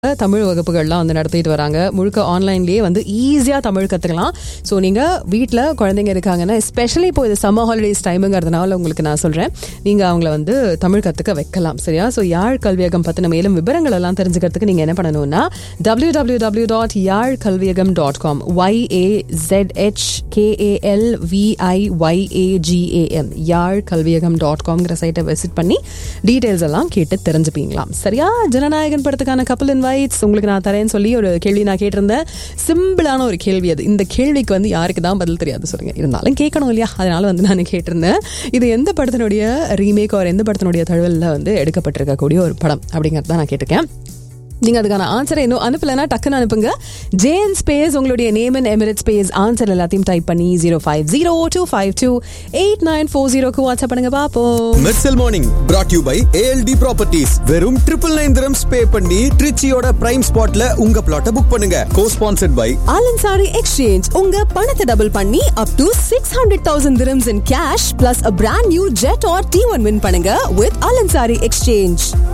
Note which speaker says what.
Speaker 1: தமிழ் வகுப்புகள்லாம் வந்து நடத்திட்டு வராங்க முழுக்க ஆன்லைன்லேயே வந்து ஈஸியாக தமிழ் கற்றுக்கலாம் ஸோ நீங்கள் வீட்டில் குழந்தைங்க இருக்காங்கன்னா எஸ்பெஷலி இப்போ இது சம்மர் ஹாலிடேஸ் டைமுங்கிறதுனால உங்களுக்கு நான் சொல்கிறேன் நீங்கள் அவங்கள வந்து தமிழ் கற்றுக்க வைக்கலாம் சரியா ஸோ யாழ் கல்வியகம் பற்றின மேலும் விவரங்கள் எல்லாம் தெரிஞ்சுக்கிறதுக்கு நீங்கள் என்ன பண்ணணும்னா W W W dot Yarl Kalviyagam dot com YA ZH KAL VI YAGAM Yarl Kalviyagam dot காம்ங்கிற சைட்டை விசிட் பண்ணி டீட்டெயில்ஸ் எல்லாம் கேட்டு தெரிஞ்சுப்பீங்களாம் சரியா ஜனநாயகன் படத்துக்கான கப்பல் இன்வைட்ஸ் உங்களுக்கு நான் தரேன்னு சொல்லி ஒரு கேள்வி நான் கேட்டிருந்தேன் சிம்பிளான ஒரு கேள்வி அது இந்த கேள்விக்கு வந்து யாருக்கு தான் பதில் தெரியாது சொல்லுங்க இருந்தாலும் கேட்கணும் இல்லையா அதனால வந்து நான் கேட்டிருந்தேன் இது எந்த படத்தினுடைய ரீமேக் ஒரு எந்த படத்தினுடைய தழுவலில் வந்து எடுக்கப்பட்டிருக்கக்கூடிய ஒரு படம் அப்படிங்கிறது தான் நான் கேட்டிருக்கேன் நீங்க அதுக்கான ஆன்சரை இன்னும் அனுப்பலைன்னா டக்குன்னு அனுப்புங்க ஜேஎன் ஸ்பேஸ் உங்களுடைய name and emirate space answer எல்லாத்தையும் டைப் பண்ணி zero five zero two five two eight nine four ஜீரோக்கு வாட்ஸ்அப் பண்ணுங்க பாப்போம்
Speaker 2: Mersal morning brought you by ALT properties வெறும் ட்ரிபிள் நைன் திரம்ஸ் பே பண்ணி ட்ரிச்சியோட பிரைம் ஸ்பாட்ல உங்க பிளாட்டை புக் பண்ணுங்க cosponsored by
Speaker 3: Al Ansari exchange உங்க பணத்தை டபுள் பண்ணி up to six hundred thousand dirhams in cash plus a brand new jet R D one win பண்ணுங்க வித் ஆலன்சாரி எக்ஸ்சேஞ்ச்